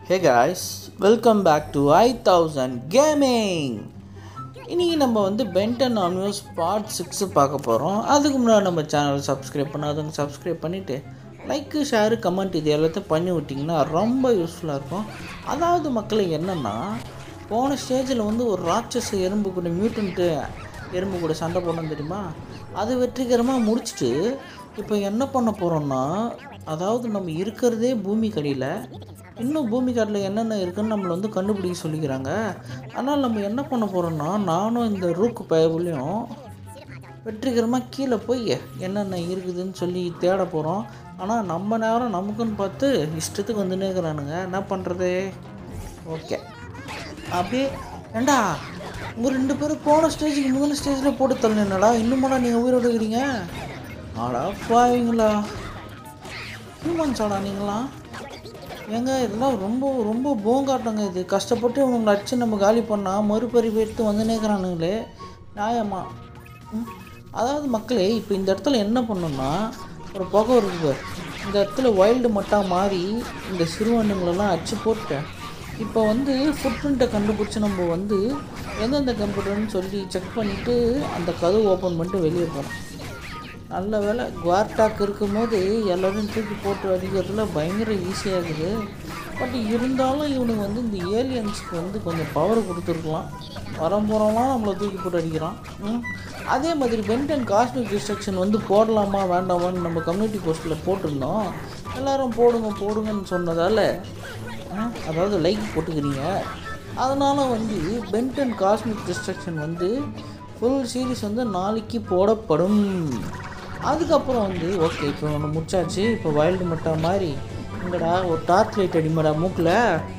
Hey guys welcome back to I thousand gaming இன்றைக்கி நம்ம வந்து பென்டன் ஆன்யூஸ் பார்ட் சிக்ஸு பார்க்க போகிறோம் அதுக்கு முன்னாடி நம்ம சேனலை சப்ஸ்கிரைப் பண்ணாதவங்க சப்ஸ்கிரைப் பண்ணிவிட்டு லைக்கு ஷேரு கமெண்ட் இது எல்லாத்தையும் பண்ணி விட்டிங்கன்னா ரொம்ப யூஸ்ஃபுல்லாக இருக்கும் அதாவது மக்களை என்னென்னா போன ஸ்டேஜில் வந்து ஒரு ராட்சச எறும்பு கூட மியூட்டன்ட்டு எறும்பு கூட சண்டை போடணும் தெரியுமா அது வெற்றிகரமாக முடிச்சுட்டு இப்போ என்ன பண்ண போகிறோம்னா அதாவது நம்ம இருக்கிறதே பூமி கடியில் இன்னும் பூமி காட்டில் என்னென்ன இருக்குன்னு நம்மளை வந்து கண்டுபிடிக்க சொல்லிக்கிறாங்க ஆனால் நம்ம என்ன பண்ண போகிறோம்னா நானும் இந்த ரூக்கு பயவுலையும் வெற்றிகரமாக கீழே போய் என்னென்ன இருக்குதுன்னு சொல்லி தேட போகிறோம் ஆனால் நம்ம நேரம் நமக்குன்னு பார்த்து இஷ்டத்துக்கு வந்துன்னே இருக்கிறானுங்க என்ன பண்ணுறது ஓகே அப்படியே ஏண்டா உங்கள் ரெண்டு பேரும் போன ஸ்டேஜுக்கு முதல் ஸ்டேஜில் போட்டு தள்ளினடா இன்னுமாடா நீங்கள் உயிரோடு இருக்கிறீங்க ஆடா பாவீங்களா ஹியூமன்ஸாடா நீங்களாம் ஏங்க இதெல்லாம் ரொம்ப ரொம்ப போங்காட்டங்க இது கஷ்டப்பட்டு உங்களை அடிச்சு நம்ம காலி பண்ணால் மறுபறி எடுத்து வந்து நேர்கிறானுங்களே நியாயமா ம். அதாவது மக்களே இப்போ இந்த இடத்துல என்ன பண்ணணும்னா ஒரு புகை இருக்குது பாரு. இந்த இடத்துல வைல்டு மட்டாக மாறி இந்த சிறுவண்டுங்களெல்லாம் அடிச்சு போட்டேன் இப்போ வந்து ஃபுட்பிரிண்ட்டை கண்டுபிடிச்சி நம்ம வந்து எந்தெந்த கம்ப்யூட்டர்னு சொல்லி செக் பண்ணிவிட்டு அந்த கதவு ஓப்பன் பண்ணிட்டு வெளியே போனோம் நல்ல வேலை குவார்டாக் இருக்கும்போது எல்லோரும் தூக்கி போட்டு அடிக்கிறதுல பயங்கர ஈஸியாக இருக்குது பட் இருந்தாலும் இவனுக்கு வந்து இந்த ஏலியன்ஸ்க்கு வந்து கொஞ்சம் பவர் கொடுத்துருக்கலாம் வரம்போகிறவங்களாம் நம்மளை தூக்கி போட்டு அடிக்கிறான் ம். அதே மாதிரி பென்டன் காஸ்மிக் டிஸ்ட்ரக்ஷன் வந்து போடலாமா வேண்டாமான்னு நம்ம கம்யூனிட்டி போஸ்ட்டில் போட்டிருந்தோம் எல்லாரும் போடுங்க போடுங்கன்னு சொன்னதால் ஆ, அதாவது லைக் போட்டுக்கிறீங்க அதனால் வந்து பென்டன் காஸ்மிக் டிஸ்ட்ரக்ஷன் வந்து ஃபுல் சீரிஸ் வந்து நாளைக்கு போடப்படும் அதுக்கப்புறம் வந்து ஓகே இப்போ ஒன்று முடிச்சாச்சு இப்போ வைல்டு மட்டா மாதிரி இங்கடா ஒரு டார்ச் லைட் அடிமாடா மூக்கில்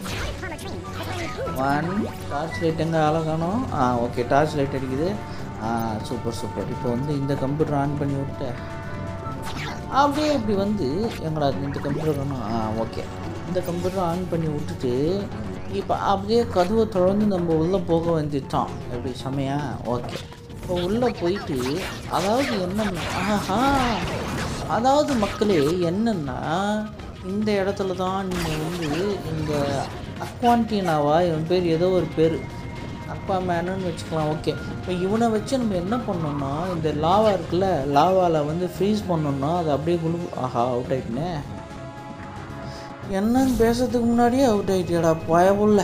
ஒன் டார்ச் லைட் எங்கே அழகானோம் ஆ ஓகே டார்ச் லைட் அடிக்குது ஆ சூப்பர் சூப்பர் இப்போ வந்து இந்த கம்ப்யூட்டர் ஆன் பண்ணி விட்டேன் அப்படியே இப்படி வந்து எங்கடா இந்த கம்ப்யூட்டர் வேணும் ஆ ஓகே இந்த கம்ப்யூட்டர் ஆன் பண்ணி விட்டுட்டு இப்போ அப்படியே கதவை திறந்து நம்ம உள்ளே போக வந்துட்டோம் எப்படி செமையா ஓகே இப்போ உள்ளே போயிட்டு அதாவது என்னென்னா ஆஹா அதாவது மக்களே என்னென்னா இந்த இடத்துல தான் நீங்கள் வந்து இந்த அக்வான்டினாவா இவன் பேர் ஏதோ ஒரு பேர் அப்பா மேனுன்னு வச்சுக்கலாம் ஓகே இப்போ இவனை வச்சு நம்ம என்ன பண்ணோம்னா இந்த லாவா இருக்குல்ல லாவாவில் வந்து ஃப்ரீஸ் பண்ணோம்னா அது அப்படியே குளு ஆஹா அவுட் ஆயிட்டுனே என்னன்னு பேசுறதுக்கு முன்னாடியே அவுட் ஆகிட்டியாடா பயவுள்ள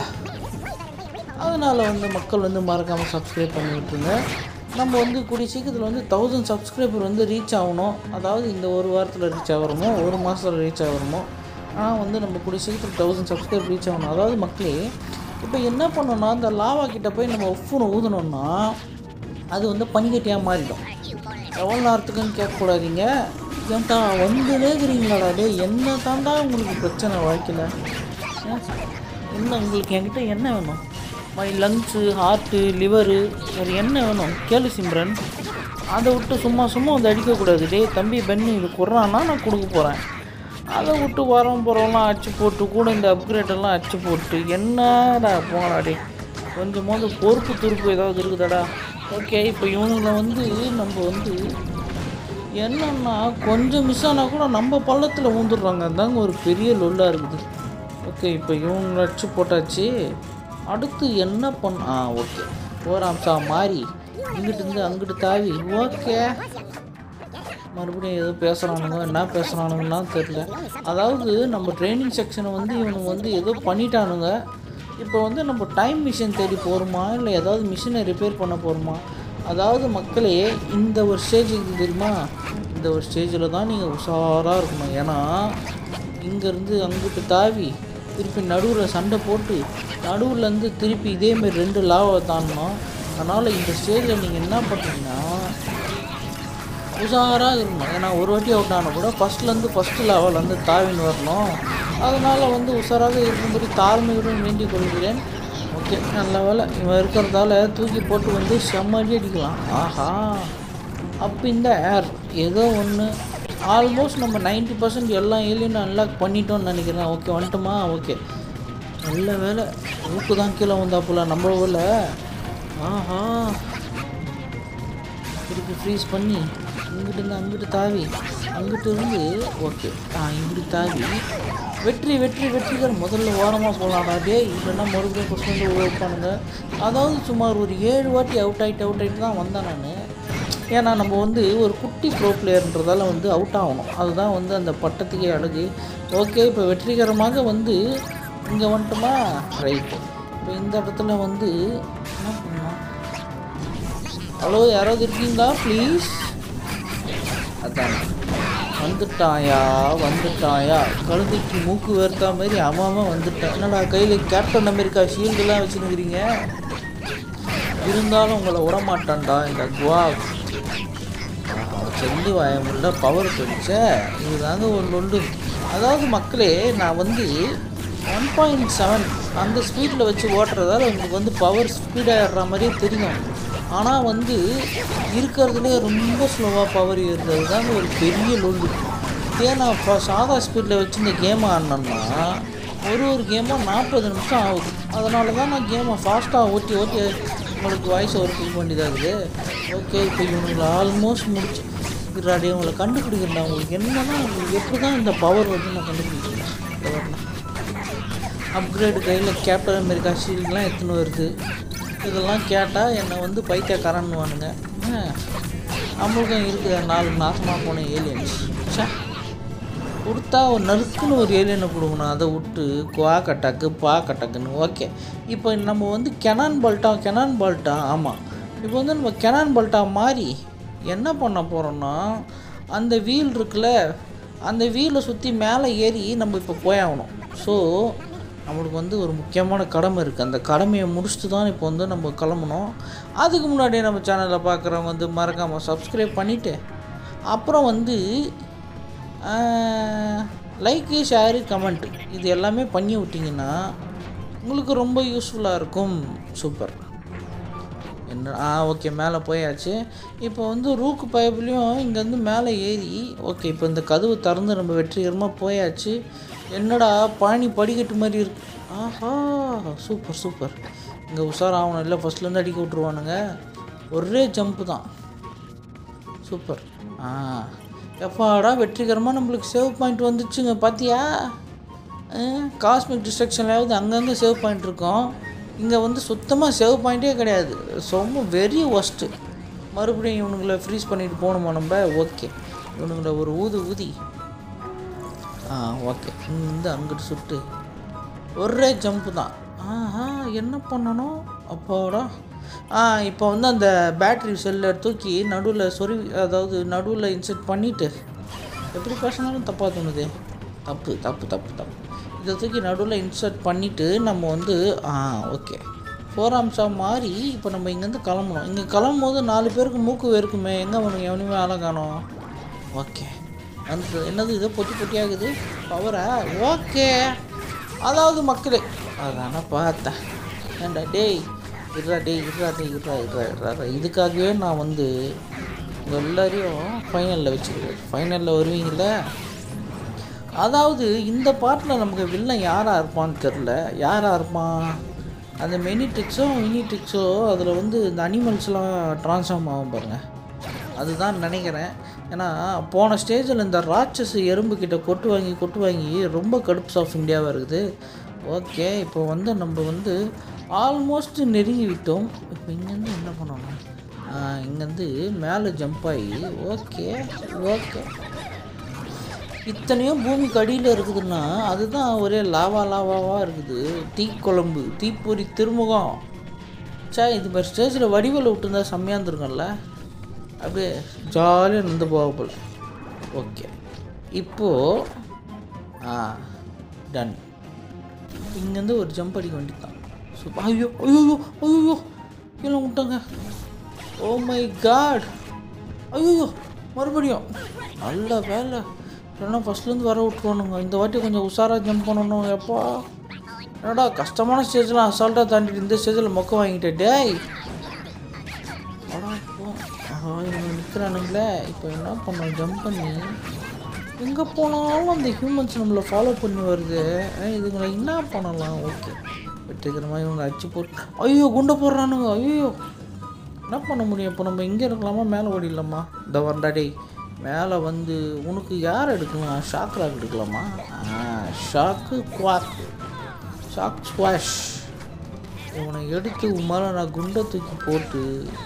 அதனால் வந்து மக்கள் வந்து மறக்காமல் சப்ஸ்கிரைப் பண்ணி விட்டுருங்க நம்ம வந்து கூடிய சீக்கிரத்தில் வந்து தௌசண்ட் சப்ஸ்கிரைபர் வந்து ரீச் ஆகணும் அதாவது இந்த ஒரு வாரத்தில் ரீச் ஆகிறோமோ ஒரு மாதத்தில் ரீச் ஆகிறோமோ ஆனால் வந்து நம்ம கூடிய சீக்கிரத்தில் தௌசண்ட் சப்ஸ்கிரைபர் ரீச் ஆகணும் அதாவது மக்களே இப்போ என்ன பண்ணோம்னா இந்த லாவா கிட்ட போய் நம்ம உஃப்னு ஊதுனோம்னா அது வந்து பனிக்கட்டியாக மாறிடும் எவ்வளோ நேரத்துக்குன்னு கேட்கக்கூடாதீங்க ஏன்டா வந்துனே இருக்கிறீங்களாடா டே என்ன தாண்டா உங்களுக்கு பிரச்சனை வாழ்க்கையில் ஏன்? என்ன உங்களுக்கு என்கிட்ட என்ன வேணும் மை லங்ஸு ஹார்ட்டு லிவரு வேறு என்ன வேணும் கேளு சிம்ரன் அதை விட்டு சும்மா சும்மா வந்து அடிக்கக்கூடாது டேய் தம்பி பெண்ணு இது குறான்னா நான் கொடுக்க போகிறேன் அதை விட்டு வரோம் போகிறவங்களாம் அடிச்சு போட்டு கூட இந்த upgrade எல்லாம் அடிச்சு போட்டு என்னடா போங்கடா டே கொஞ்சமாவது பொறுப்பு துருப்பு ஏதாவது இருக்குதாடா ஓகே இப்போ இவங்களை வந்து நம்ம வந்து என்னன்னா கொஞ்சம் மிஸ் ஆனால் கூட நம்ம பள்ளத்தில் ஊந்துடுறாங்க அதாங்க ஒரு பெரிய லொல்லாக இருக்குது ஓகே இப்போ இவங்களை அடிச்சு போட்டாச்சு அடுத்து என்ன பண்ண ஆ ஓகே ஓராம்சா மாறி இங்கிட்டு இருந்து அங்கிட்டு தாவி ஓகே மறுபடியும் ஏதோ பேசுகிறானுங்க என்ன பேசுகிறானுங்கலாம் தெரில அதாவது நம்ம ட்ரைனிங் செக்ஷனை வந்து இவனுங்க வந்து ஏதோ பண்ணிட்டானுங்க இப்போ வந்து நம்ம டைம் மிஷின் தேடி போகிறோமா இல்லை ஏதாவது மிஷினை ரிப்பேர் பண்ண போகிறோமா அதாவது மக்களே இந்த ஒரு ஸ்டேஜ் இருக்குது தெரியுமா இந்த ஒரு ஸ்டேஜில் தான் நீங்கள் உஷாராக இருக்கணும் ஏன்னா இங்கேருந்து அங்கிட்டு தாவி திருப்பி நடுவில் சண்டை போட்டு நடுவுலேருந்து திருப்பி இதேமாரி ரெண்டு லாவை தாண்டணும் அதனால் இந்த ஸ்டேஜில் நீங்கள் என்ன பண்ணுறீங்கன்னா உஷாராக இருக்கணும் ஏன்னா ஒரு வாட்டி அவுட் ஆனால் கூட ஃபஸ்ட்லேருந்து ஃபஸ்ட்டு லெவல்லேருந்து தாவின்னு வரணும் அதனால் வந்து உஷாராக இருக்கும்படி தாழ்மையுடன் வேண்டிக் கொள்கிறேன் ஓகே நல்ல வேலை இவன் இருக்கிறதால தூக்கி போட்டு வந்து செம்மடி அடிக்கலாம் ஆஹா அப்போ இந்த ஏர் ஏதோ ஒன்று ஆல்மோஸ்ட் நம்ம 90% பர்சன்ட் எல்லா ஏலியனும் அன்லாக் பண்ணிட்டோம்னு நினைக்கிறேன் ஓகே வந்துட்டுமா ஓகே நல்ல வேலை ஊக்கு தான் கீழே வந்தாப்புல நம்ம ஊரில் ஆஹா திருப்பி ஃப்ரீஸ் பண்ணி இங்கிட்டு இருந்து அங்கிட்டு தாவி அங்கிட்டு இருந்து ஓகே ஆ இங்கிட்டு தாவி வெற்றி வெற்றி வெற்றிகர் முதல்ல ஓரமாக போகலாம்டா டே இல்லைன்னா மறுபடியும் ஃபஸ்ட் வந்து வைப்பானுங்க அதாவது சுமார் ஒரு ஏழு வாட்டி அவுட் ஆகிட்டு அவுட் ஆகிட்டு தான் வந்தேன் நான் ஏன்னா நம்ம வந்து ஒரு குட்டி ப்ரோ பிளேயர்ன்றதால வந்து அவுட் ஆகணும் அதுதான் வந்து அந்த பட்டத்துக்கே அழகு ஓகே இப்போ வெற்றிகரமாக வந்து இங்கே வந்துட்டோமா ரைட்டு இப்போ இந்த இடத்துல வந்து என்ன பண்ணலாம் ஹலோ யாராவது இருக்கீங்களா ப்ளீஸ் அதான் வந்துட்டாயா வந்துட்டாயா கழுதைக்கு மூக்கு வேர்த்தா மாதிரி அவன் அவன் வந்துட்டான் என்னடா கையில் கேப்டன் அமெரிக்கா ஷீல்டுலாம் வச்சுருக்கிறீங்க இருந்தாலும் உங்களை விடமாட்டான்டா இந்த குவா செல்லி வாயமுள்ள பவர் பிடிச்ச இதுதாங்க ஒரு லொண்டு அதாவது மக்களே நான் வந்து ஒன் பாயிண்ட் செவன் அந்த ஸ்பீடில் வச்சு ஓட்டுறதால உங்களுக்கு வந்து பவர் ஸ்பீடாக ஏறுற மாதிரியே தெரியும் ஆனால் வந்து இருக்கிறதுலே ரொம்ப ஸ்லோவாக பவர் ஏறுறது தாங்க ஒரு பெரிய லொண்டு இதே நான் இப்போ சாதா ஸ்பீடில் வச்சு இந்த கேம் ஆடினேன்னா ஒரு ஒரு கேமும் நாற்பது நிமிஷம் ஆகுது அதனால தான் நான் கேமை ஃபாஸ்ட்டாக ஓட்டி ஓட்டி உங்களுக்கு வாய்ஸ் ஓவர் ஃபில் வேண்டியதாகுது ஓகே இப்போ இவங்களை ஆல்மோஸ்ட் முடிச்சு இருக்கிறாடி உங்களை கண்டுபிடிக்கிறேன் உங்களுக்கு என்னன்னா உங்களுக்கு எப்படி தான் இந்த பவர் வந்து நான் கண்டுபிடிக்கிறேன் இந்த வரலாம் அப்கிரேடு கையில் கேப்டன் அமெரிக்கா ஷீல்ட்லாம் எடுத்துன்னு வருது இதெல்லாம் கேட்டால் என்னை வந்து பைத்தியக்காரன்னுவானுங்க ஆ, நம்மளுக்கும் இருக்குது நாலு நாசமாக போன ஏலியன்ஸ் சே கொடுத்தா ஒரு நறுக்குன்னு ஒரு ஏலியனை கொடுக்கணும் அதை விட்டு குவா கட்டாக்கு பா கட்டாக்குன்னு ஓகே இப்போ நம்ம வந்து கெனான் பல்ட்டா கெனான் பல்ட்டா ஆமாம் இப்போ வந்து நம்ம கெனான் பல்ட்டா மாறி என்ன பண்ண போகிறோம்னா அந்த வீல் இருக்குல்ல அந்த வீலை சுற்றி மேலே ஏறி நம்ம இப்போ போயாகணும் ஸோ நம்மளுக்கு வந்து ஒரு முக்கியமான கடமை இருக்குது அந்த கடமையை முடிச்சுட்டு தான் இப்போ வந்து நம்ம கிளம்பணும் அதுக்கு முன்னாடி நம்ம சேனலை பார்க்குறவங்க வந்து மறக்காமல் சப்ஸ்கிரைப் பண்ணிவிட்டு அப்புறம் வந்து லைக்கு ஷேரு கமெண்ட் இது எல்லாமே பண்ணி விட்டிங்கன்னா உங்களுக்கு ரொம்ப யூஸ்ஃபுல்லாக இருக்கும் சூப்பர் என்ன ஆ ஓகே மேலே போயாச்சு இப்போ வந்து ரூக்கு பைப்லேயும் இங்கேருந்து மேலே ஏறி ஓகே இப்போ இந்த கதவு திறந்து நம்ம வெற்றிகரமாக போயாச்சு என்னடா பாணி படிக்கட்டு மாதிரி இருக்கு ஆஹா சூப்பர் சூப்பர் இங்கே உஷார் ஆகணும் இல்லை ஃபஸ்ட்லேருந்து அடிக்க விட்ருவானுங்க ஒரே ஜம்ப்பு தான் சூப்பர் ஆ எப்பாடா வெற்றிகரமாக நம்மளுக்கு சேவ் பாயிண்ட் வந்துச்சுங்க பார்த்தியா காஸ்மிக் டிஸ்ட்ரக்ஷன்லாவது அங்கங்கே சேவ் பாயிண்ட் இருக்கும் இங்கே வந்து சுத்தமாக சேவ் பாயிண்ட்டே கிடையாது ரொம்ப வெரி ஒஸ்ட்டு மறுபடியும் இவனுங்களை ஃப்ரீஸ் பண்ணிட்டு போகணுமா நம்ம ஓகே இவனுங்களை ஒரு ஊது ஊதி ஆ ஓகே இங்கேருந்து அங்கிட்டு சுட்டு ஒரே ஜம்ப்பு தான் ஆஹா என்ன பண்ணணும் அப்போடா ஆ இப்போ வந்து அந்த பேட்ரி செல்லை தூக்கி நடுவில் சொருவி அதாவது நடுவில் இன்செர்ட் பண்ணிவிட்டு எப்படி பேசினாலும் தப்பாக தோணுது தப்பு தப்பு தப்பு தப்பு இதை தூக்கி நடுவில் இன்சர்ட் பண்ணிவிட்டு நம்ம வந்து ஆ ஓகே ஃபோர் ஆம்ஸாக மாறி இப்போ நம்ம இங்கேருந்து கிளம்பணும் இங்கே கிளம்பும் போது நாலு பேருக்கு மூக்கு வேர்க்குமே எங்கே வேணும் எவனையுமே ஆளை காணோம் ஓகே அந்த என்னது இது பொட்டி பொட்டியாகுது பவரா ஓகே அதாவது மக்களே அதானே பார்த்தேன் ஏண்டா டேய் இருடா டேய் இருடா டேய் இருடா இருடா இருடா இருடா. இதுக்காகவே நான் வந்து உங்கள் எல்லாரையும் ஃபைனலில் வச்சுருக்கேன் ஃபைனலில் வருவீங்கள அதாவது இந்த பாட்டில் நமக்கு வில்லன் யாராக இருப்பான்னு தெரில யாராக இருப்பான் அந்த மெனிட்ரிக்ஸோ மினிட்ரிக்ஸோ அதில் வந்து இந்த அனிமல்ஸ்லாம் ட்ரான்ஸ்ஃபார்ம் ஆகும் பாருங்கள் அதுதான் நினைக்கிறேன் ஏன்னா போன ஸ்டேஜில் இந்த ராட்சஸ் எறும்பு கிட்ட கொட்டு வாங்கி கொட்டு வாங்கி ரொம்ப கடுப்ஸ் ஆஃப் இந்தியாவாக இருக்குது ஓகே இப்போ வந்து நம்ம வந்து ஆல்மோஸ்ட் நெருங்கி விட்டோம் இப்போ இங்கேருந்து என்ன பண்ணணும் இங்கேருந்து மேலே ஜம்ப் ஆகி ஓகே ஓகே இத்தனையும் பூமிக்கு அடியில் இருக்குதுன்னா அதுதான் ஒரே லாவா லாவாவாக இருக்குது தீக்குழம்பு தீப்பொறி திருமுகம் சே இது மாதிரி ஸ்டேஜில் வடிவில் விட்டுருந்தா செம்மையாக இருந்திருக்கும்ல அப்படியே ஜாலியாக நின்று போக போல் ஓகே இப்போது ஆ டன் இங்கேருந்து ஒரு ஜம்ப் அடிக்க வேண்டியதான் சூப்பர் ஐயோ ஐயோ ஐயோ கீழே விட்டாங்க ஓ மை காட் ஐயோ மறுபடியும் நல்ல வேலை இல்லைன்னா ஃபஸ்ட்லேருந்து வர விட்ருவானுங்க இந்த வாட்டி கொஞ்சம் உஷாராக ஜம்ப் பண்ணணும் எப்பா என்னடா கஷ்டமான ஸ்டேஜ்லாம் அசால்ட்டாக தாண்டிட்டு இந்த ஸ்டேஜில் மொக்க வாங்கிட்டேன் டேய் அடா போ ஆஹா இவங்க நிற்கிறானுங்களே இப்போ என்ன பண்ணோம் ஜம்ப் பண்ணி எங்கே போனாலும் அந்த ஹியூமன்ஸ் நம்மளை ஃபாலோ பண்ணி வருது அஹ் இதுங்களை என்ன பண்ணலாம் ஓகே வெற்றிகரமாக இவங்க அடிச்சு போட்டு ஐயோ குண்டை போடுறானுங்க ஐயோ என்ன பண்ண முடியும் இப்போ நம்ம இங்கே இருக்கலாமா மேலே ஓடிடலாமா இந்த வரண்டா டேய் மேலே வந்து உனக்கு யார் எடுக்கலாம் ஷாக் ராக் எடுக்கலாமா ஷாக்கு குவாக் ஷாக் ஸ்குவாஷ் இவனை எடுத்து உன் மேலே நான் குண்டை தூக்கி போட்டு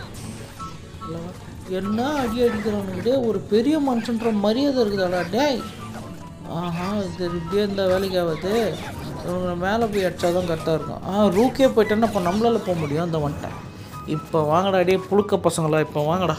என்ன அடி அடிக்கிறானுக்கிட்டே ஒரு பெரிய மனுஷன்ற மரியாதை இருக்குதாடா டேய் ஆஹா இது இப்படியே இந்த வேலைக்கு ஆகாது இவங்க மேலே போய் அடிச்சா தான் கரெக்டாக இருக்கும் ஆ ரூக்கே போயிட்டேன்னா இப்போ நம்மளால போக முடியும் அந்த வந்துட்டேன் இப்போ வாங்கடா அடியே புழுக்க பசங்களா இப்போ வாங்கடா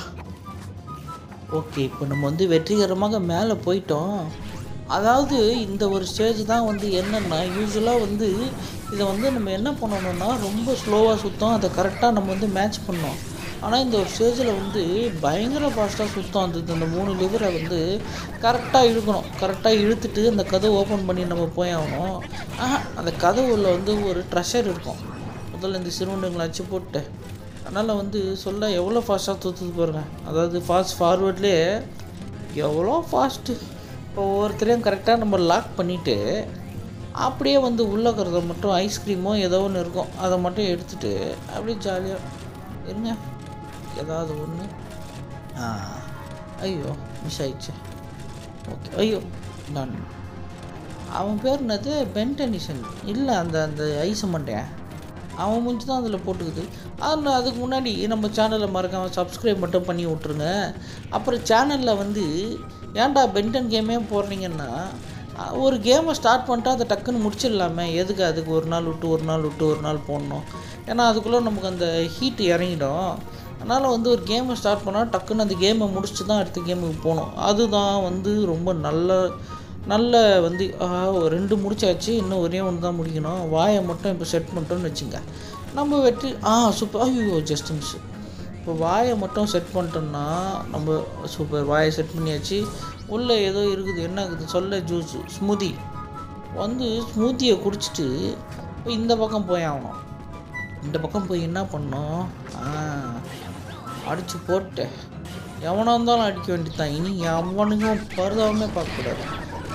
ஓகே இப்போ நம்ம வந்து வெற்றிகரமாக மேலே போயிட்டோம் அதாவது இந்த ஒரு ஸ்டேஜ் தான் வந்து என்னென்னா யூஸ்வலாக வந்து இதை வந்து நம்ம என்ன பண்ணணும்னா ரொம்ப ஸ்லோவாக சுத்தம் அதை கரெக்டாக நம்ம வந்து மேட்ச் பண்ணோம் ஆனால் இந்த ஒரு ஸ்டேஜில் வந்து பயங்கர ஃபாஸ்ட்டாக சுத்தம் அந்த அந்த மூணு லிவரை வந்து கரெக்டாக இழுக்கணும் கரெக்டாக இழுத்துட்டு அந்த கதவை ஓப்பன் பண்ணி நம்ம போய் ஆகணும் ஆஹா அந்த கதவுல வந்து ஒரு ட்ரெஷர் இருக்கும் முதல்ல இந்த சிறுவண்டுங்களை அச்சு போட்டு அதனால் வந்து சொல்ல எவ்வளோ ஃபாஸ்ட்டாக தூத்துது பாருங்க அதாவது ஃபாஸ்ட் ஃபார்வேர்ட்லேயே எவ்வளோ ஃபாஸ்ட்டு இப்போ ஒவ்வொருத்தரையும் கரெக்டாக நம்ம லாக் பண்ணிவிட்டு அப்படியே வந்து உள்ளக்கிறத மட்டும் ஐஸ்கிரீமோ ஏதோ ஒன்று இருக்கும் அதை மட்டும் எடுத்துகிட்டு அப்படியே ஜாலியாக இருங்க ஏதாவது ஒன்று ஆ ஐயோ மிஸ் ஆயிடுச்சு ஓகே ஐயோ நான் அவன் பேர் என்னது பென்டனிசன் இல்லை அந்த அந்த ஐஸ் மண்டையன் அவன் முடிஞ்சு தான் அதில் போட்டுக்குது அதில் அதுக்கு முன்னாடி நம்ம சேனலை மறக்காமல் சப்ஸ்கிரைப் மட்டும் பண்ணி விட்ருங்க அப்புறம் சேனலில் வந்து ஏன்டா பென்டன் கேமே போடுறீங்கன்னா அஹ், ஒரு கேமை ஸ்டார்ட் பண்ணிட்டா அதை டக்குன்னு முடிச்சிடலாமே எதுக்கு அதுக்கு ஒரு நாள் விட்டு ஒரு நாள் விட்டு ஒரு நாள் போடணும் ஏன்னா அதுக்குள்ளே நமக்கு அந்த ஹீட் இறங்கிடும் அதனால் வந்து ஒரு கேமை ஸ்டார்ட் பண்ணால் டக்குன்னு அந்த கேமை முடிச்சுட்டு தான் அடுத்த கேமுக்கு போகணும் அதுதான் வந்து ரொம்ப நல்ல நல்ல வந்து ஆஹா, ஒரு ரெண்டு முடிச்சாச்சு இன்னும் ஒரே ஒன்று தான் முடிக்கணும் வாயை மட்டும் இப்போ செட் பண்ணிட்டோம்னு வச்சுங்க நம்ம வெற்றி ஆ சூப்பர் ஐயோ ஜஸ்ட் மிஸ் இப்போ வாயை மட்டும் செட் பண்ணிட்டோம்னா நம்ம சூப்பர் வாயை செட் பண்ணியாச்சு உள்ளே ஏதோ இருக்குது என்ன இருக்குது சொல்ல ஜூஸ் ஸ்மூதி வந்து ஸ்மூத்தியை குடிச்சிட்டு இப்போ இந்த பக்கம் போய் ஆகணும் இந்த பக்கம் போய் என்ன பண்ணோம் ஆ அடித்து போட்டு எவனாக இருந்தாலும் அடிக்க வேண்டியதுதான் இனி எவனுக்கும் பருதாவுமே பார்க்கக்கூடாது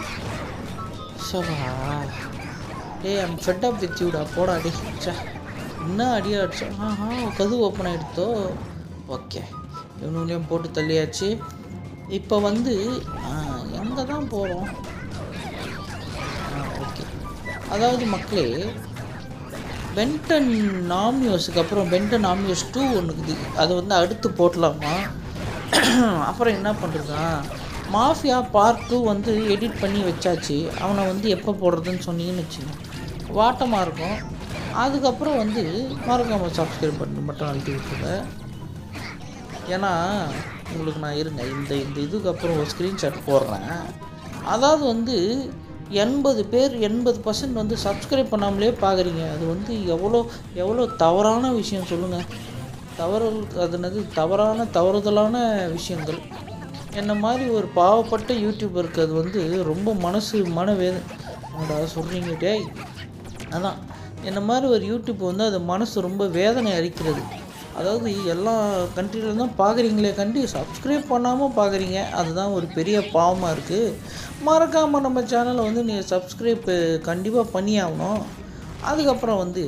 சவா டேய் ஐம் ஃபெட் அப் வித் யூடா போடா டே ச்சே என்ன அடியா அடிச்சா ஆஹா கதவு ஓப்பன் ஆகிடுத்தோ ஓகே இவனுங்களையும் போட்டு தள்ளியாச்சு இப்போ வந்து எங்கே தான் போகிறோம் ஓகே அதாவது மக்களே பென்டன் நாமியோஸுக்கு அப்புறம் பென்டன் நாமியோஸ் டூ ஒன்றுக்குது அதை வந்து அடுத்து போடலாமா அப்புறம் என்ன பண்ணுறதா மாஃபியா பார்ட் டூ வந்து எடிட் பண்ணி வச்சாச்சு அவனை வந்து எப்போ போடுறதுன்னு சொன்னீங்கன்னு வச்சுங்க வாட்டமாக இருக்கும் அதுக்கப்புறம் வந்து மறக்காமல் சப்ஸ்கிரைப் பண்ணி மட்டும் அழுத்தி விட்டுருங்க ஏன்னா உங்களுக்கு நான் இருங்க இந்த இந்த இதுக்கு அப்புறம் ஒரு ஸ்க்ரீன்ஷாட் போடுறேன் அதாவது வந்து எண்பது பேர் எண்பது பர்சன்ட் வந்து சப்ஸ்கிரைப் பண்ணாமலே பார்க்குறீங்க அது வந்து எவ்வளோ எவ்வளோ தவறான விஷயம் சொல்லுங்கள் தவறு அது என்னது தவறான தவறுதலான விஷயங்கள் என்ன மாதிரி ஒரு பாவப்பட்ட யூடியூபருக்கு அது வந்து ரொம்ப மனசு மனவேதனை என்னடா சொல்கிறீங்க டேய் அதான் என்ன மாதிரி ஒரு யூடியூப் வந்து அது மனசு ரொம்ப வேதனை அளிக்கிறது அதாவது எல்லா கண்ட்ரியில தான் பார்க்குறீங்களே கண்டி சப்ஸ்கிரைப் பண்ணாமல் பார்க்குறீங்க அதுதான் ஒரு பெரிய பாவமாக இருக்குது மறக்காமல் நம்ம சேனலை வந்து நீங்கள் சப்ஸ்கிரைப் கண்டிப்பாக பண்ணி ஆகணும் அதுக்கப்புறம் வந்து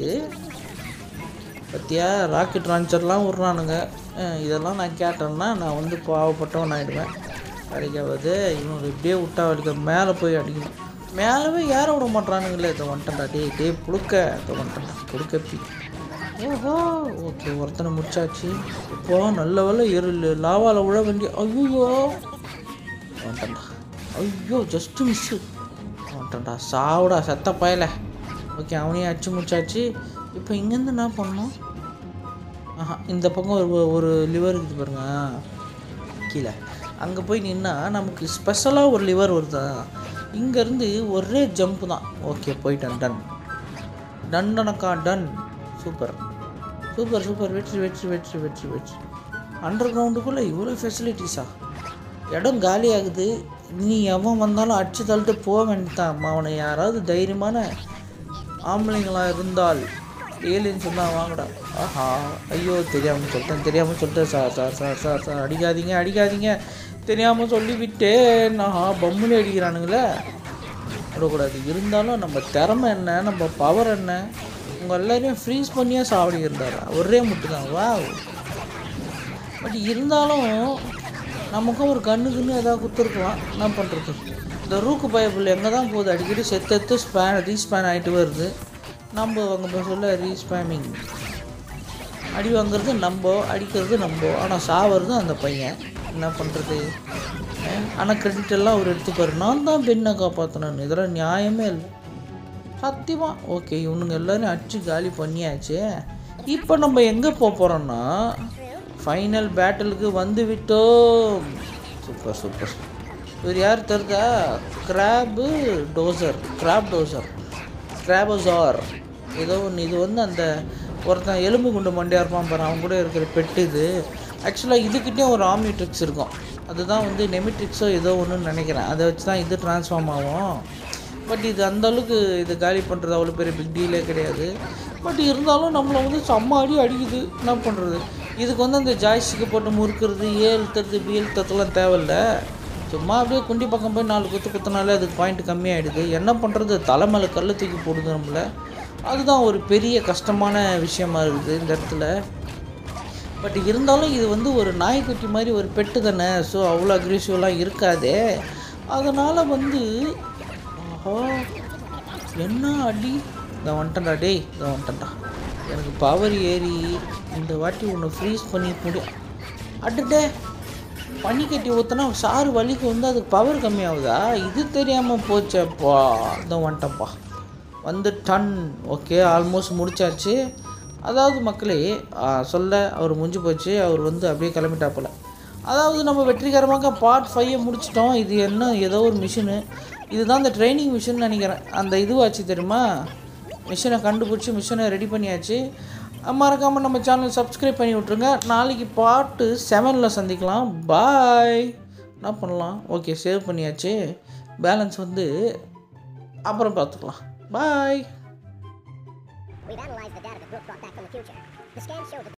பத்தியா ராக்கெட் லான்ச்சர்லாம் விட்றானுங்க அஹ் இதெல்லாம் நான் கேட்டேன்னா நான் வந்து பாவப்பட்டவன் ஆகிடுவேன் கிடைக்காவது இவங்க இப்படியே விட்டா அடிக்க மேலே போய் அடிக்கணும் மேலவே ஏற விட மாட்றானுங்களே இதை வந்துட்டேன்டா டேய் டேய் புழுக்க இதை வந்துட்டேன்டா புழுக்க பி ஓஹோ ஓகே ஒருத்தனை முடிச்சாச்சு இப்போ நல்ல வேலை இரு லாவாவில் விழ வேண்டிய ஐயோ வந்துட்டேன்டா ஐயோ ஜஸ்ட்டு மிஸ்ஸு வந்துட்டேன்டா சாவுடா செத்த பயல ஓகே அவனையும் அடிச்சு முடிச்சாச்சு இப்போ இங்கேருந்து என்ன பண்ணணும் ஆஹா இந்த பக்கம் ஒரு ஒரு லிவர் இருக்குது பாருங்க கீழே அங்கே போய் நின்னா நமக்கு ஸ்பெஷலாக ஒரு லிவர் வருதா இங்கேருந்து ஒரே ஜம்ப் தான் ஓகே போயிட்டேன் டன் டன் டனக்கா டன் சூப்பர் சூப்பர் சூப்பர் வெற்றி வெற்றி வெற்றி வெற்றி வெற்றி அண்டர் கிரவுண்டுக்குள்ளே இவ்வளோ ஃபெசிலிட்டிஸா இடம் காலியாகுது நீ எவன் வந்தாலும் அடிச்சு தள்ளிட்டு போக வேண்டியதான் அவனை யாராவது தைரியமான ஆம்பளைங்களா இருந்தால் ஏலியன்ஸ் தான் வாங்கடா ஆஹா ஐயோ தெரியாமல் சொல்லிட்டேன் தெரியாமல் சொல்லிட்டேன் sir sir sir sir sir அடிக்காதீங்க அடிக்காதீங்க தெரியாமல் சொல்லிவிட்டேன் ஆஹா பம்முனி அடிக்கிறானுங்களே விடக்கூடாது இருந்தாலும் நம்ம திறமை என்ன நம்ம பவர் என்ன உங்கள் எல்லாரையும் ஃப்ரீஸ் பண்ணியே சாவடி இருந்தாரா ஒரே முட்டு தான் வா பட் இருந்தாலும் நமக்கும் ஒரு கண்ணுக்குன்னு ஏதாவது குத்துருக்கலாம் என்ன பண்ணுறது இந்த ரூக்கு பயப்புள்ள எங்கே தான் போகுது அடிக்கடி செத்தெத்து ஸ்பேன் ரீஸ்பேன் ஆகிட்டு வருது நம்ம அவங்க சொல்ல ரீஸ்பேமிங் அடி வாங்குறது நம்ம அடிக்கிறது நம்ம ஆனால் சாவறது அந்த பையன் என்ன பண்ணுறது ஆனால் கிரெடிட் எல்லாம் அவர் எடுத்துப்பாரு நான் தான் பெண்ணை காப்பாற்றினேன் இதெல்லாம் நியாயமே இல்லை சத்தியமாக ஓகே இவனுங்க எல்லாரும் அடிச்சு காலி பண்ணியாச்சு இப்போ நம்ம எங்கே போக போகிறோம்னா ஃபைனல் பேட்டிலுக்கு வந்து விட்டோம் சூப்பர் சூப்பர் இவர் யார் தெரிதா Crabdozer Crabdozer Crabdozer ஏதோ ஒன்று இது வந்து அந்த ஒருத்தன் எலும்பு குண்டு மண்டியாக இருப்பான் பாரு அவன் கூட இருக்கிற பெட்டு இது ஆக்சுவலாக இதுக்கிட்டேயும் ஒரு ஆம்னிட்ரிக்ஸ் இருக்கும் அதுதான் வந்து நெமிட்ரிக்ஸோ ஏதோ ஒன்றுன்னு நினைக்கிறேன் அதை வச்சு தான் இது ட்ரான்ஸ்ஃபார்ம் ஆகும் பட் இது அந்த அளவுக்கு இது காலி பண்ணுறது அவ்வளோ பெரிய பிக் டீலே கிடையாது பட் இருந்தாலும் நம்மளை வந்து செம்ம அடி அடிக்குது என்ன பண்ணுறது இதுக்கு வந்து அந்த ஜாய்ஸ்டிக்கு போட்டு முறுக்கிறது ஏ இழுத்துறது பி இழுத்தத்துலாம் தேவையில்ல சும்மா அப்படியே குண்டி பக்கம் போய் நாலு குத்து குத்துனாலே அதுக்கு பாயிண்ட் கம்மியாயிடுது என்ன பண்ணுறது தலை மேலே கல்லை தூக்கி போடுது நம்மள அதுதான் ஒரு பெரிய கஷ்டமான விஷயமா இருக்குது இந்த இடத்துல பட் இருந்தாலும் இது வந்து ஒரு நாய்க்குட்டி மாதிரி ஒரு பெட்டு தானே ஸோ அவ்வளோ அக்ரெசிவ்லாம் இருக்காதே அதனால் வந்து ஆஹா என்ன அடி இதை வந்துட்டேன்டா டேய் இதை வந்துட்டேன்டா எனக்கு பவர் ஏறி இந்த வாட்டி உன்னை ஃப்ரீஸ் பண்ணி முடியும் அட்டுட்டே பனி கட்டி ஊற்றினா சாறு வலிக்கு வந்து அதுக்கு பவர் கம்மியாகுதா இது தெரியாமல் போச்சேப்பா இதை வந்துட்டேன்ப்பா வந்து டன் ஓகே ஆல்மோஸ்ட் முடிச்சாச்சு அதாவது மக்களே ஆ, சொல்ல அவர் முடிஞ்சு போச்சு அவர் வந்து அப்படியே கிளம்பிட்டாப்புல அதாவது நம்ம வெற்றிகரமாக பார்ட் ஃபைவை முடிச்சிட்டோம் இது என்ன ஏதோ ஒரு மிஷினு இதுதான் இந்த ட்ரைனிங் மிஷின் நினைக்கிறேன் அந்த இதுவாச்சு தெரியுமா மிஷினை கண்டுபிடிச்சி மிஷினை ரெடி பண்ணியாச்சு மறக்காமல் நம்ம சேனல் சப்ஸ்கிரைப் பண்ணி விட்ருங்க நாளைக்கு பார்ட்டு செவனில் சந்திக்கலாம் பாய் என்ன பண்ணலாம் ஓகே சேவ் பண்ணியாச்சு பேலன்ஸ் வந்து அப்புறம் பார்த்துக்கலாம் பாய் We've analyzed the data that Brooke brought back from the future. The scan showed that